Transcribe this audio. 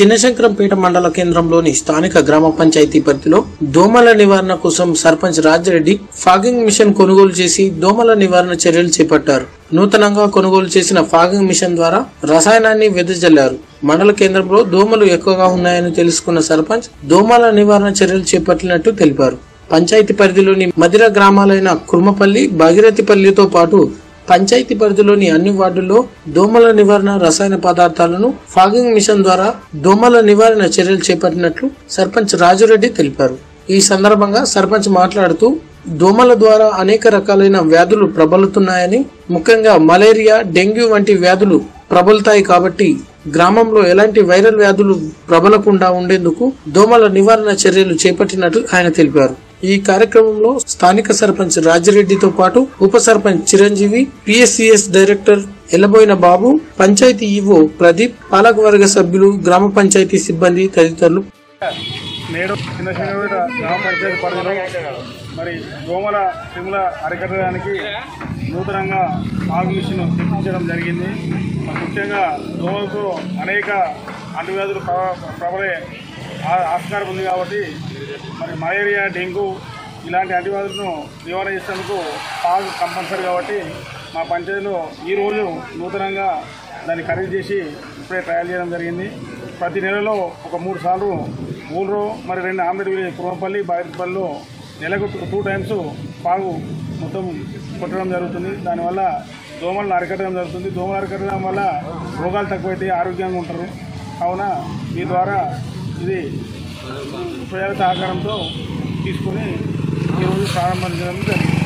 చిన్నశంకరంపేట మండల కేంద్రంలోని స్థానిక గ్రామ పంచాయతీ పరిధిలో దోమల నివారణ కోసం సర్పంచ్ రాజిరెడ్డి ఫాగింగ్ మిషన్ కొనుగోలు చేసి దోమల నివారణ చర్యలు చేపట్టారు నూతనంగా కొనుగోలు చేసిన ఫాగింగ్ మిషన్ ద్వారా రసాయనాన్ని వెదజల్లారు మండల కేంద్రంలో దోమలు ఎక్కువగా ఉన్నాయని తెలుసుకున్న సర్పంచ్ దోమల నివారణ చర్యలు చేపట్టినట్టు తెలిపారు పంచాయతీ పరిధిలోని మదిర గ్రామాలైన కుర్మపల్లి భాగీరథిపల్లితో పాటు పంచాయతీ పరిధిలోని అన్ని వార్డుల్లో దోమల నివారణ రసాయన పదార్థాలను ఫాగింగ్ మిషన్ ద్వారా దోమల నివారణ చర్యలు చేపట్టినట్లు సర్పంచ్ రాజురెడ్డి తెలిపారు ఈ సందర్భంగా సర్పంచ్ మాట్లాడుతూ దోమల ద్వారా అనేక రకాలైన వ్యాధులు ప్రబలుతున్నాయని ముఖ్యంగా మలేరియా డెంగ్యూ వంటి వ్యాధులు ప్రబలుతాయి కాబట్టి గ్రామంలో ఎలాంటి వైరల్ వ్యాధులు ప్రబలకుండా ఉండేందుకు దోమల నివారణ చర్యలు చేపట్టినట్లు ఆయన తెలిపారు ఈ కార్యక్రమంలో స్థానిక సర్పంచ్ రాజిరెడ్డితో పాటు ఉప sarpanch Chiranjeevi PSCS director Ellaboina Babu panchayat EO Pradeep పాలకవర్గ సభ్యులు గ్రామ పంచాయతీ సిబ్బంది తదితరులు నేడు చిన్న చిన్నపేట గ్రామ పంచాయతీ పరిధిలో మరి దోమల తిముల అరికట్టడానికి నూతనంగా ఆగు మిషన్ తెప్పించడం జరిగింది మరి ముఖ్యంగా దోమలతో అనేక అంటువ్యాధులు ప్రబ- ప్రబలే ఆ- ఆస్కారం ఉంది కాబట్టి మరి మలేరియా డెంగ్యూ ఇలాంటి అంటువ్యాధులను నివారణ చేసేందుకు ఆగు కంపల్సరీ కాబట్టి మా పంచాయతీలో ఈరోజు నూతనంగా దాన్ని ఖరీదు చేసి ఇప్పుడే ట్రయల్ చేయడం జరిగింది ప్రతి నెలలో ఒక మూడు సార్లు ఊళ్ళో మరి రెండు ఆమ్లెట్ విలేజ్ కురవపల్లి బాయిపల్లిలో నెలకు టూ- టూ టైమ్స్ పాగు మొత్తం కొట్టడం జరుగుతుంది దానివల్ల దోమలను అరికట్టడం జరుగుతుంది దోమలు అరికట్టడం వల్ల రోగాలు తక్కువైతే ఆరోగ్యంగా ఉంటారు కావున మీ ద్వారా ఇది ప్రజల సహకారంతో తీసుకొని ఈరోజు ప్రారంభించడం జరిగింది